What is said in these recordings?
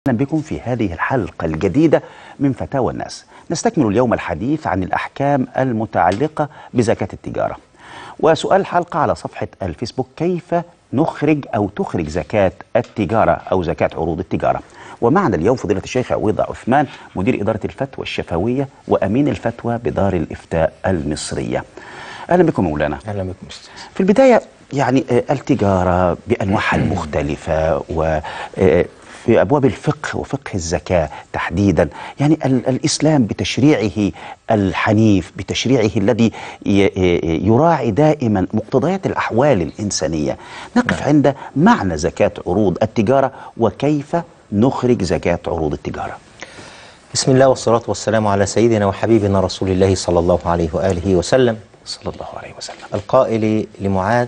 اهلا بكم في هذه الحلقه الجديده من فتاوى الناس. نستكمل اليوم الحديث عن الاحكام المتعلقه بزكاه التجاره. وسؤال الحلقه على صفحه الفيسبوك كيف نخرج او تخرج زكاه التجاره او زكاه عروض التجاره. ومعنا اليوم فضيله الشيخ عويضه عثمان مدير اداره الفتوى الشفويه وامين الفتوى بدار الافتاء المصريه. اهلا بكم مولانا. اهلا بكم استاذ في البداية يعني آه، التجارة بأنواعها المختلفة و آه، في أبواب الفقه وفقه الزكاة تحديدا يعني ال- الإسلام بتشريعه الحنيف بتشريعه الذي ي- ي- يراعي دائما مقتضيات الأحوال الإنسانية نقف عند معنى زكاة عروض التجارة وكيف نخرج زكاة عروض التجارة بسم الله والصلاة والسلام على سيدنا وحبيبنا رسول الله صلى الله عليه وآله وسلم صلى الله عليه وسلم القائل لمعاذ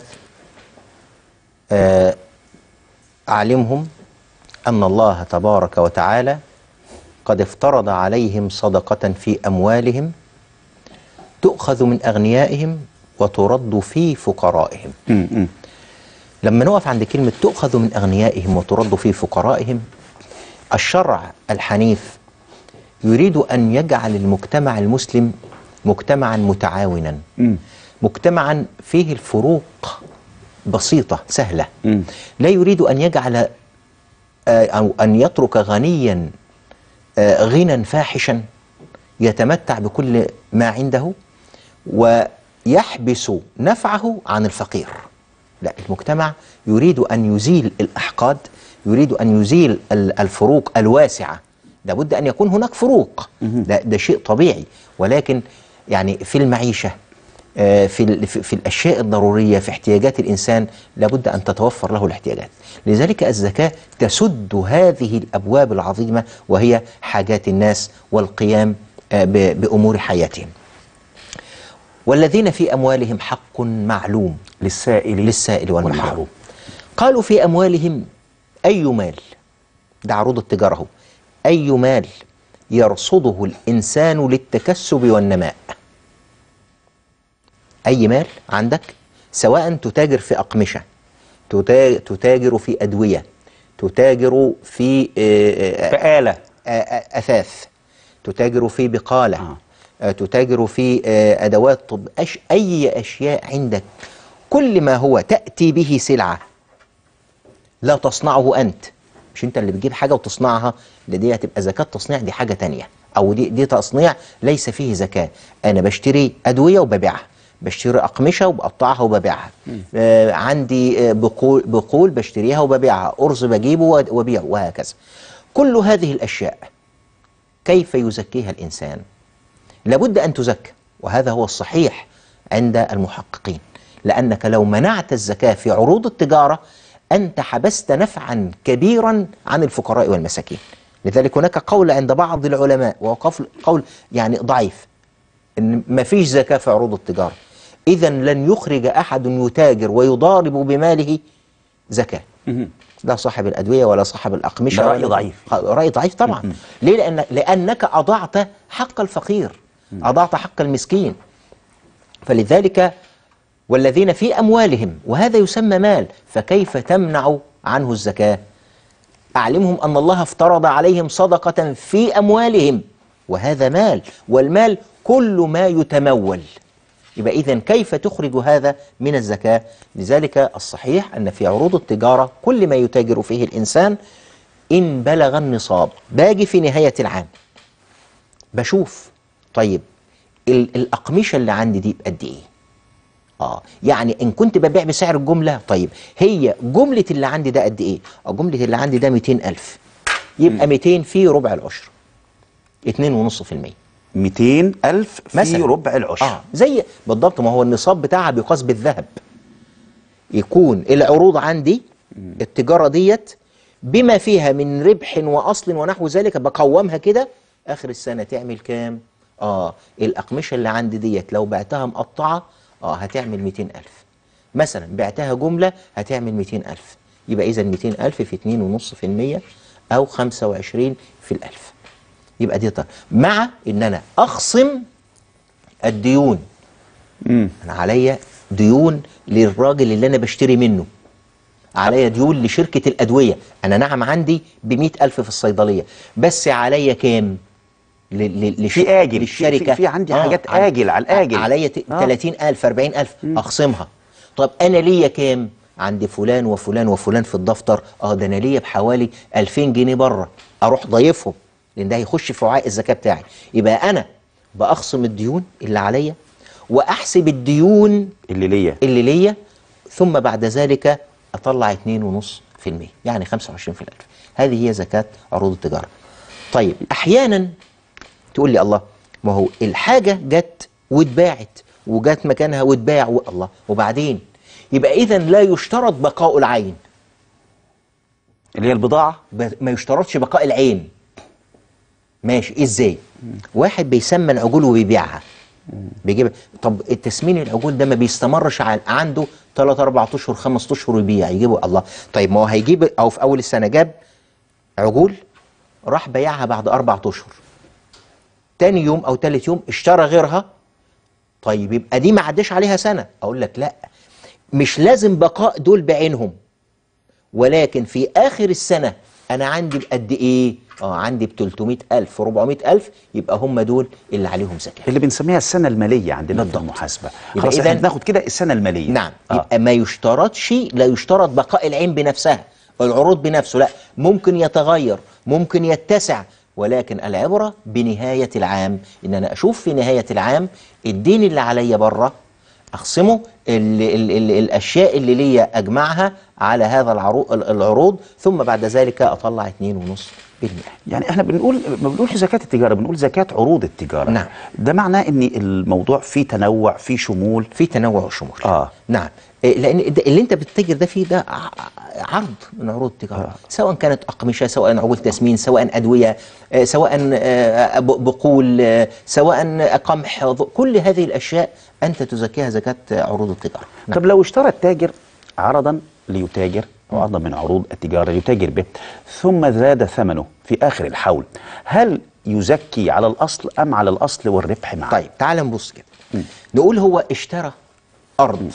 آه، أعلمهم أن الله تبارك وتعالى قد افترض عليهم صدقة في أموالهم تؤخذ من أغنيائهم وترد في فقرائهم م- م. لما نقف عند كلمة تؤخذ من أغنيائهم وترد في فقرائهم الشرع الحنيف يريد أن يجعل المجتمع المسلم مجتمعا متعاونا م. مجتمعا فيه الفروق بسيطة سهلة م. لا يريد أن يجعل آه، أو أن يترك غنيا آه، غنى فاحشا يتمتع بكل ما عنده ويحبس نفعه عن الفقير لا المجتمع يريد أن يزيل الأحقاد يريد أن يزيل ال- الفروق الواسعة لابد أن يكون هناك فروق ده, ده شيء طبيعي ولكن يعني في المعيشة آه، في, ال- في في الأشياء الضرورية في احتياجات الإنسان لابد أن تتوفر له الاحتياجات لذلك الزكاة تسد هذه الأبواب العظيمة وهي حاجات الناس والقيام آه، ب- بأمور حياتهم والذين في أموالهم حق معلوم للسائل للسائل والمحروم والمحروم. قالوا في أموالهم أي مال ده عروض التجارة هو أي مال يرصده الإنسان للتكسب والنماء أي مال عندك سواء تتاجر في أقمشة تتا- تتاجر في أدوية تتاجر في آه، آه، فآلة آه، آه، أثاث تتاجر في بقالة آه. آه. تتاجر في آه، أدوات طب أش أي أشياء عندك كل ما هو تأتي به سلعة لا تصنعه أنت مش أنت اللي بتجيب حاجة وتصنعها ده دي هتبقى زكاة تصنيع دي حاجة تانية أو دي, دي تصنيع ليس فيه زكاة أنا بشتري أدوية وببيعها بشتري أقمشة وبقطعها وببيعها آه عندي آه بقول, بقول بشتريها وببيعها أرز بجيبه وببيعه وهكذا كل هذه الأشياء كيف يزكيها الإنسان لابد أن تزكى وهذا هو الصحيح عند المحققين لأنك لو منعت الزكاة في عروض التجارة أنت حبست نفعا كبيرا عن الفقراء والمساكين لذلك هناك قول عند بعض العلماء وهو قول- قول يعني ضعيف ان ما فيش زكاة في عروض التجارة إذا لن يخرج أحد يتاجر ويضارب بماله زكاة لا صاحب الأدوية ولا صاحب الأقمشة ده رأي ولا- ضعيف. رأي ضعيف طبعا ليه لأن لأنك أضعت حق الفقير أضعت حق المسكين فلذلك والذين في أموالهم وهذا يسمى مال فكيف تمنع عنه الزكاة أعلمهم أن الله افترض عليهم صدقة في أموالهم وهذا مال والمال كل ما يتمول يبقى إذن كيف تخرج هذا من الزكاة لذلك الصحيح أن في عروض التجارة كل ما يتاجر فيه الإنسان إن بلغ النصاب باجي في نهاية العام بشوف طيب ال- الأقمشة اللي عندي دي بقد إيه اه يعني ان كنت ببيع بسعر الجمله طيب هي جمله اللي عندي ده قد ايه اه جمله اللي عندي ده 200000 يبقى 200 في ربع العشر 2.5% 200 ألف في مثلاً. ربع العشر اه زي بالضبط ما هو النصاب بتاعها بيقاس بالذهب يكون العروض عندي التجاره ديت بما فيها من ربح واصل ونحو ذلك بقومها كده اخر السنه تعمل كام اه الاقمشه اللي عندي ديت لو بعتها مقطعه اه هتعمل 200000 مثلا بعتها جمله هتعمل 200000 يبقى اذا 200000 في 2.5% او 25 في الألف يبقى دي طر. مع ان انا اخصم الديون مم. انا عليا ديون للراجل اللي انا بشتري منه عليا ديون لشركة الأدوية أنا نعم عندي بمئة ألف في الصيدلية بس عليا كام ل- ل- لش- في آجل، في- للشركة في- في عندي حاجات عن- آجل على الآجل. عليا ت- آه. 30000 40000 أخصمها طب أنا ليا كام عند فلان وفلان وفلان في الدفتر اه ده انا ليا بحوالي 2000 جنيه بره اروح ضايفهم لان ده هيخش في وعاء الزكاه بتاعي يبقى انا باخصم الديون اللي عليا واحسب الديون اللي ليا اللي ليا ثم بعد ذلك اطلع 2.5% يعني 25 في الألف هذه هي زكاة عروض التجارة طيب احيانا تقول لي الله ما هو الحاجة جت واتباعت وجت مكانها واتباع و- الله وبعدين يبقى اذا لا يشترط بقاء العين اللي هي البضاعة ب- ما يشترطش بقاء العين ماشي ازاي واحد بيسمن عجول وبيبيعها بيجيب طب التسمين العجول ده ما بيستمرش عن عنده 3 4 اشهر 5 اشهر يبيع يجيبه الله طيب ما هو هيجيب او في اول السنه جاب عجول راح بيعها بعد اربع اشهر تاني يوم او تالت يوم اشترى غيرها طيب يبقى دي ما عداش عليها سنه اقول لك لا مش لازم بقاء دول بعينهم ولكن في آخر السنة أنا عندي بقد إيه؟ آه عندي ب 300000 400000 يبقى هم دول اللي عليهم زكاة. اللي بنسميها السنة المالية عندنا في المحاسبة يبقى خلاص احنا إذن- بناخد كده السنة المالية نعم آه. يبقى ما يشترطش لا يشترط بقاء العين بنفسها العروض بنفسه لا ممكن يتغير ممكن يتسع ولكن العبرة بنهاية العام إن أنا أشوف في نهاية العام الدين اللي عليا بره أخصمه ال ال ال الأشياء اللي ليا أجمعها على هذا العروض, العروض ثم بعد ذلك أطلع 2.5% يعني احنا بنقول ما بنقولش زكاة التجارة بنقول زكاة عروض التجارة نعم. ده معناه ان الموضوع فيه تنوع فيه شمول في تنوع وشمول آه. نعم إيه، لان ده اللي انت بتتاجر ده فيه ده ع- عرض من عروض التجاره آه. سواء كانت اقمشه سواء عجول تسمين سواء ادويه آه، سواء آه، ب- بقول آه، سواء قمح ض- كل هذه الاشياء انت تزكيها زكاه عروض التجاره نعم. طب لو اشترى التاجر عرضا ليتاجر او عرضا من عروض التجارة ليتاجر به ثم زاد ثمنه في آخر الحول هل يزكي على الأصل أم على الأصل والربح معا طيب تعال نبص كده نقول هو اشترى ارض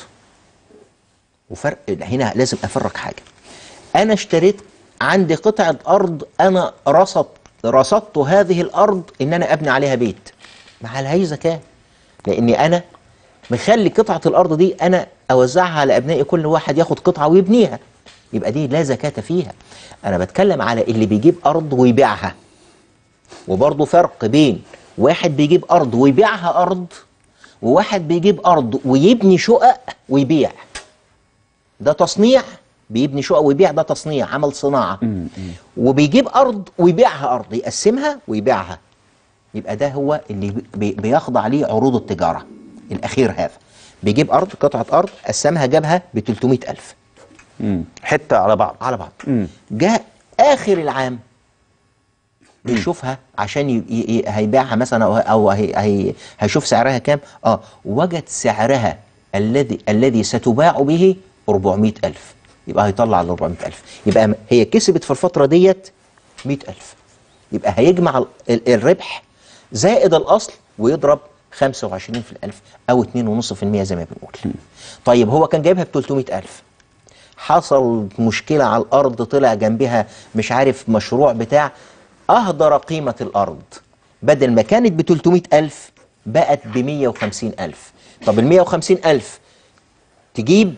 وفرق هنا لازم افرق حاجه انا اشتريت عندي قطعه ارض انا رصدت رصدت هذه الارض ان انا ابني عليها بيت ما عليهاش زكاه لاني انا مخلي قطعه الارض دي انا اوزعها على ابنائي كل واحد ياخد قطعه ويبنيها يبقى دي لا زكاه فيها انا بتكلم على اللي بيجيب ارض ويبيعها وبرضه فرق بين واحد بيجيب أرض ويبيعها أرض وواحد بيجيب أرض ويبني شقق ويبيع ده تصنيع بيبني شقق ويبيع ده تصنيع عمل صناعة وبيجيب أرض ويبيعها أرض يقسمها ويبيعها يبقى ده هو اللي بي- بيخضع ليه عروض التجارة الأخير هذا بيجيب أرض قطعة أرض قسمها جابها ب 300 ألف مم. حتة على بعض على بعض مم. جاء اخر العام بيشوفها عشان ي... ي... هيبيعها مثلا او, أو هي... هي... هيشوف سعرها كام اه وجد سعرها الذي الذي ستباع به 400 ألف يبقى هيطلع ال 400 ألف يبقى م- هي كسبت في الفترة ديت 100 ألف يبقى هيجمع ال... ال- الربح زائد الأصل ويضرب 25 في الألف أو 2.5% زي ما بنقول طيب هو كان جايبها ب 300 ألف حصل مشكلة على الأرض طلع جنبها مش عارف مشروع بتاع أهدر قيمة الأرض بدل ما كانت ب 300 ألف بقت ب 150 ألف طب ال 150 ألف تجيب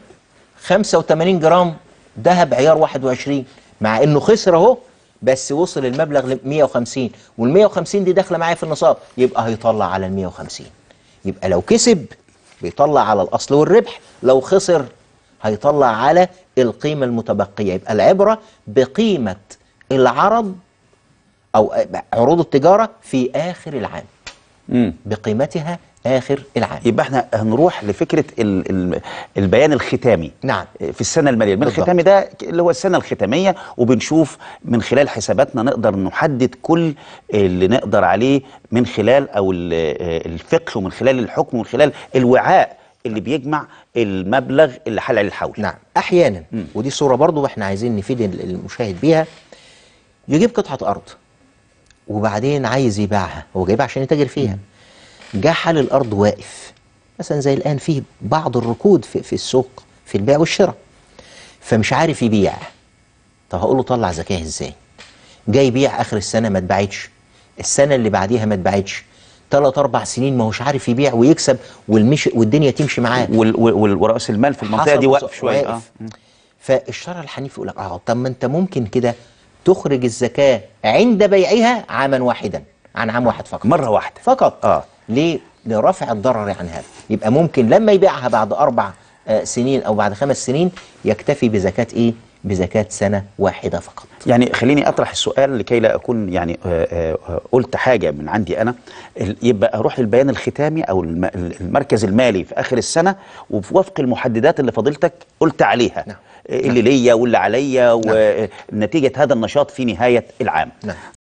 85 جرام ذهب عيار 21 مع انه خسر اهو بس وصل المبلغ ل 150 وال 150 دي داخله معايا في النصاب يبقى هيطلع على ال 150 يبقى لو كسب بيطلع على الاصل والربح لو خسر هيطلع على القيمه المتبقيه يبقى العبره بقيمه العرض او عروض التجاره في اخر العام مم. بقيمتها اخر العام يبقى احنا هنروح لفكره ال ال البيان الختامي نعم. في السنه الماليه البيان بالضبط. الختامي ده اللي هو السنه الختاميه وبنشوف من خلال حساباتنا نقدر نحدد كل اللي نقدر عليه من خلال او ال- الفقه ومن خلال الحكم ومن خلال الوعاء اللي بيجمع المبلغ اللي حل عليه الحول نعم احيانا ودي صوره برضو واحنا عايزين نفيد ال- المشاهد بيها يجيب قطعه ارض وبعدين عايز يبيعها هو جايبها عشان يتاجر فيها جه حال الارض واقف مثلا زي الان في بعض الركود في, في السوق في البيع والشراء فمش عارف يبيع طب هقول له طلع زكاه ازاي جاي يبيع اخر السنه ما اتباعتش السنه اللي بعديها ما اتباعتش ثلاث اربع سنين ما هوش عارف يبيع ويكسب والمش والدنيا تمشي معاه وال- وال- ورأس المال في المنطقة حصل دي وص- واقف شوية آه. واقف. فالشرع الحنيف يقول لك اه طب ما انت ممكن كده تخرج الزكاه عند بيعها عاما واحدا عن عام واحد فقط مرة واحدة فقط آه. ليه؟ لرفع الضرر عن هذا يبقى ممكن لما يبيعها بعد أربع آه، سنين أو بعد خمس سنين يكتفي بزكاة إيه؟ بزكاة سنة واحدة فقط يعني خليني اطرح السؤال لكي لا اكون يعني آه، آه، آه، قلت حاجه من عندي انا ال- يبقى اروح للبيان الختامي او الم- المركز المالي في اخر السنه وفي وفق المحددات اللي فضيلتك قلت عليها نعم. اللي ليا واللي عليا ونتيجه هذا النشاط في نهايه العام نعم.